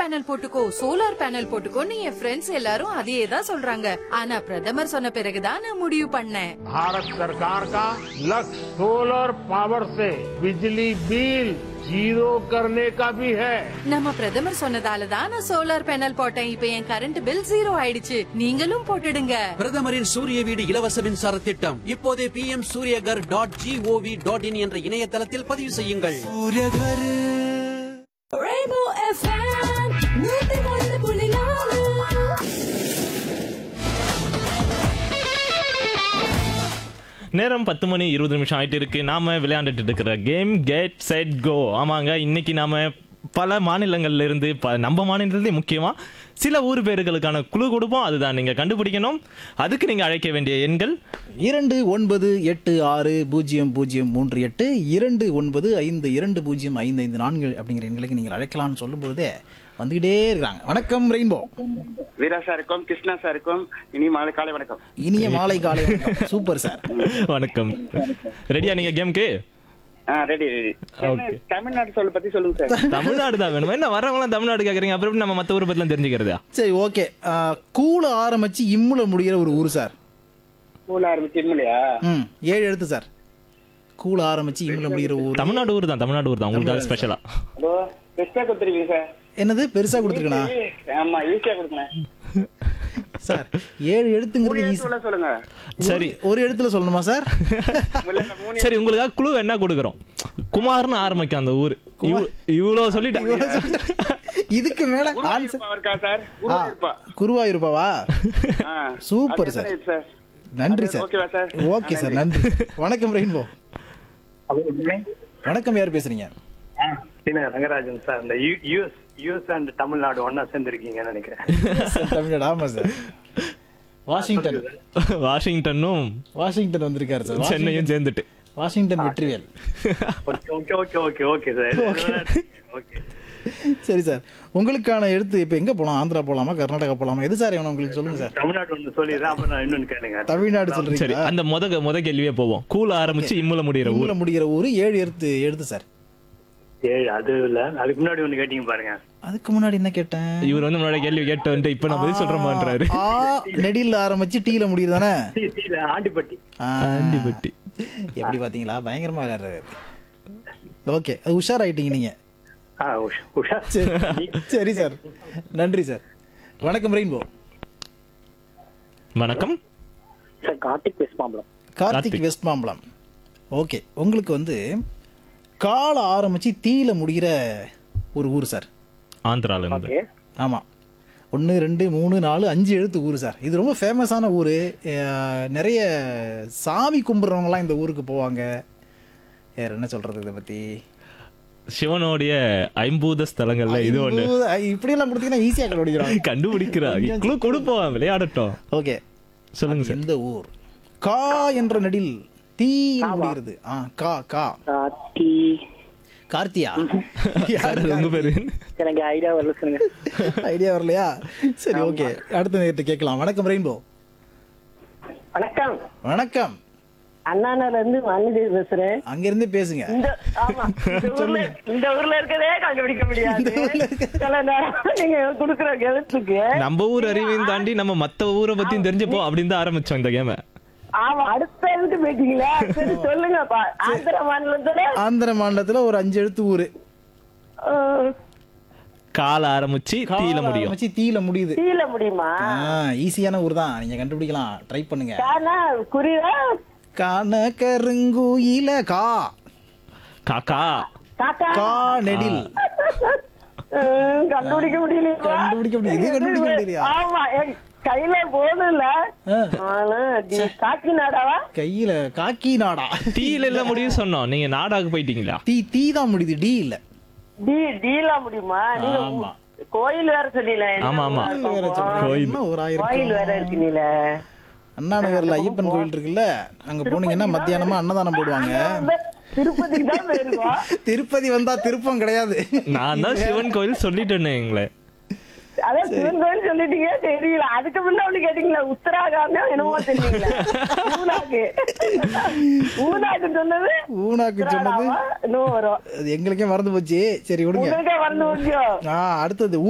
Panel போட்டுக்கோ solar panel போட்டுக்கோன்னு என் ஃப்ரெண்ட்ஸ் எல்லாரும் அதையே தான் சொல்றாங்க ஆனா பிரதமர் சொன்ன பிறகுதான் நான் முடிவு பண்ணேன் भारत सरकार का लक्ष्य सोलर पावर से बिजली बिल जीरो करने का भी है நம்ம பிரதமர் சொன்னதால தான் நான் சோலார் பேனல் போட்டேன் இப்ப என் கரண்ட் பில் ஜீரோ ஆயிடுச்சு நீங்களும் போட்டுடுங்க பிரதமரின் சூரிய வீடு இலவச மின்சார திட்டம் இப்போதே P M Suryaghar dot G O V dot in என்ற இணையதளத்தில் பதிவு செய்யுங்கள் நேரம் பத்து மணி இருபது நிமிஷம் ஆயிட்டு இருக்கு நாம விளையாண்டுட்டு இருக்கிற கேம் கெட் செட் கோ ஆமாங்க இன்னைக்கு நாம பல மாநிலங்கள்ல இருந்து ப நம்ம மாநிலத்திலே முக்கியமா சில ஊர் பேர்களுக்கான குழு கொடுப்போம் அதுதான் நீங்க கண்டுபிடிக்கணும் அதுக்கு நீங்க அழைக்க வேண்டிய எண்கள் இரண்டு ஒன்பது எட்டு ஆறு பூஜ்ஜியம் பூஜ்ஜியம் மூன்று எட்டு இரண்டு ஒன்பது ஐந்து இரண்டு பூஜ்ஜியம் ஐந்து ஐந்து நான்கு அப்படிங்கிற எண்களுக்கு நீங்கள் அழைக்கலாம்னு சொல்லும் பொழுதே வந்துகிட்டே இருக்காங்க வணக்கம் ரெயின்போ வீரா சாருக்கும் கிருஷ்ணா சாருக்கும் இனி மாலை காலை வணக்கம் இனிய மாலை காலை வணக்கம். சூப்பர் சார் வணக்கம் ரெடியா நீங்க கேம்க்கு ஆ ரெடி ரெடி Okay. தமிழ்நாடு சொல்ல பத்தி சொல்லுங்க சார் தமிழ்நாடு தான் வேணுமா என்ன வரவங்களாம் தமிழ்நாடு கேக்குறீங்க அப்புறம் எப்படி நம்ம மத்த ஊரை பத்திலாம் தெரிஞ்சுக்கிறதா சரி ஓகே கூல ஆரம்பிச்சு இம்முல முடிகிற ஒரு ஊர் சார் ஸ்கூல் ஆரம்பிச்சு இல்லையா ம் ஏழு எழுத்து சார் கூல ஆரம்பிச்சு இம்முல முடிகிற ஊர் தமிழ்நாடு ஊர் தான் தமிழ்நாடு ஊர் தான் உங்களுக்காக ஸ்பெஷலா ஹலோ பெஸ்டா கொடுத்துருக்கீங்க சார் என்னது பெருசா கொடுத்துருக்கணா ஆமா ஈஸியா கொடுக்கணும் சார் ஏழு எழுத்துங்கிறது easy. சொல்ல சொல்லுங்க சரி ஒரு எழுத்துல சொல்லணுமா சார் இல்ல, இல்ல, மூணு சரி உங்களுக்காக குழு என்ன கொடுக்குறோம் குமார்னு ஆரம்பிக்கும் அந்த ஊர் இவ்வ- இவ்வளவு சொல்லிட்டேன் இதுக்கு மேல ஆன்சர் குருவாயூர்ப்பா இருக்கா சார் குருவாயூர்ப்பா குருவாயூர்பாவா ஆ சூப்பர் அது சார் எத்தனை சார் நன்றி அது சார் ஓகேவா சார்? ஓகே சார் நன்றி வணக்கம் ரெயின்போ வணக்கம் யார் பேசுறீங்க சீன ரங்கராஜன் சார் இந்த யூஎஸ் யூஎஸ் அண்ட் தமிழ்நாடு ஒன்னா சேர்ந்துருக்கீங்கன்னு நினைக்கிறேன் சார், தமிழ்நாடு ஆமா சார் வாஷிங்டன் வாஷிங்டனும் வாஷிங்டன் வந்திருக்காரு சார் சென்னையும் சேர்ந்துட்டு Washington Vetrivel okay okay okay okay okay sir okay சரி சார் உங்களுக்கான எழுத்து இப்ப எங்க போலாம் ஆந்திரா போலாமா கர்நாடகா போலாமா எது சார் வேணும் உங்களுக்கு சொல்லுங்க சார் தமிழ்நாடு ஒன்று சொல்லிடுறேன் அப்புறம் நான் இன்னொன்னு கேளுங்க தமிழ்நாடு சரி சொல்றீங்களா அந்த முத முத கேள்வியே போவோம் கூல ஆரம்பிச்சு இம்முல முடியிற ஊர் ஊர்ல முடிகிற ஊரு ஏழு எழுத்து எழுத்து சார் ஏழு அது இல்ல அதுக்கு முன்னாடி ஒண்ணு கேட்டீங்க பாருங்க அதுக்கு முன்னாடி என்ன கேட்டேன் இவர் வந்து முன்னாடி கேள்வி கேட்டு வந்துட்டு இப்ப நான் பதில் சொல்றேன்றாரு ஆ நெடில ஆரம்பிச்சு டீல முடியுது தானே சி, சி, இல்ல, ஆண்டிப்பட்டி ஆண்டிபட்டி எப்படி பாத்தீங்களா பயங்கரமா விளையாடுறாரு ஓகே அது உஷார் ஆயிட்டீங்க நீங்க ஆ உஷா உஷா சரி சரி சார் நன்றி சார் வணக்கம் ரெயின்போ வணக்கம் sir Karthik west Mambalam Karthik west Mambalam okay உங்களுக்கு வந்து கால ஆரம்பிச்சு தீல முடிகிற ஒரு ஊர் சார் ஆந்திரால இருந்து ஓகே ஆமா ஒன்று ரெண்டு மூணு நாலு அஞ்சு எழுத்து ஊர் சார் இது ரொம்ப ஃபேமஸான ஊர் நிறைய சாமி கும்பிட்றவங்கலாம் இந்த ஊருக்கு போவாங்க வேற என்ன சொல்றது இதை பத்தி சிவனுடைய ஐம்பூத ஸ்தலங்கள்ல இது ஒண்ணு இப்படியெல்லாம் கொடுத்தீங்கன்னா ஈஸியாக கண்டுபிடிக்கிறோம் கண்டுபிடிக்கிறார் குழு கொடுப்போம் விளையாடட்டும் ஓகே சொல்லுங்க சார் எந்த ஊர் கா என்ற நெடில் தீ முடிகிறது ஆ கா கா கார்த்தி கார்த்தியா சார் உங்க பேரு எனக்கு ஐடியா வரல சொல்லுங்க ஐடியா வரலையா சரி ஓகே அடுத்த நேரத்தை கேட்கலாம் வணக்கம் ரெயின்போ வணக்கம் வணக்கம் அண்ணாநகர்ல இருந்து வாணிதேவி பேசுறேன் அங்கிருந்து பேசுங்க இந்த ஆமா இந்த ஊர்ல இந்த ஊர்ல இருக்கதே கண்டுபிடிக்க முடியாது சில நேரம் நீங்க குடுக்குற எழுத்துக்கு நம்ம ஊர் அறிவையும் தாண்டி நம்ம மத்த ஊரை பத்தியும் தெரிஞ்சுப்போம் அப்படின்னு தான் ஆரம்பிச்சோம் இந்த கேம ஆமா அடுத்த எழுத்து போயிட்டீங்களா சரி சொல்லுங்கப்பா ஆந்திர மாநிலத்துல ஆந்திர மாநிலத்துல ஒரு அஞ்சு எழுத்து ஊரு அஹ், கால ஆரம்பிச்சு தீல முடியும் ஆரம்பிச்சு தீல முடியுது தீல முடியுமா ஈஸியான ஊர் தான் நீங்க கண்டுபிடிக்கலாம் ட்ரை பண்ணுங்க கானா குறிவா காண கருங்குயில கா காக்கா காக்கா கா நெடில் அஹ், கண்டுபிடிக்க முடியல கண்டுபிடிக்க முடியல. இது கண்டுபிடிக்க முடியலையா? ஆமா என் கையில போதும் ஆ. ஆனா டி- காக்கிநாடாவா கையில காக்கி நாடா தீல எல்லாம் முடியும் சொன்னோம் நீங்க நாடாக்கு போயிட்டீங்களா தீ தீ தான் முடியுது டி இல்ல டி டீலா முடியுமா நீங்க ஆமா. கோயில் வேற சொன்னீல ஆமா, ஆமா. கோயில். என்ன ஒரு ஆயிரம் கோயில் வேற இருக்கு நீல அண்ணா நகர்ல ஐயப்பன் கோயில் இருக்குல்ல அங்க போனீங்கன்னா மத்தியானமா அன்னதானம் போடுவாங்க திருப்பதிக்கு தான் போயிருக்கோம் திருப்பதி வந்தா திருப்பம் கிடையாது நான் தான் சிவன் கோயில் சொல்லிட்டேனே எங்களை அதான் சிவன் கோயில் சொல்லிட்டீங்க தெரியல அதுக்கு முன்ன ஒண்ணு கேட்டீங்களா உத்தராகாம என்னமோ தெரியல ஊனாக்கு ஊனாக்கு சொன்னது ஊனாக்கு சொன்னது உத்தராடாவா? இன்னும் வரும் அது எங்களுக்கே மறந்து போச்சு சரி விடுங்க உங்களுக்கே வந்து முடியும் ஆ அடுத்தது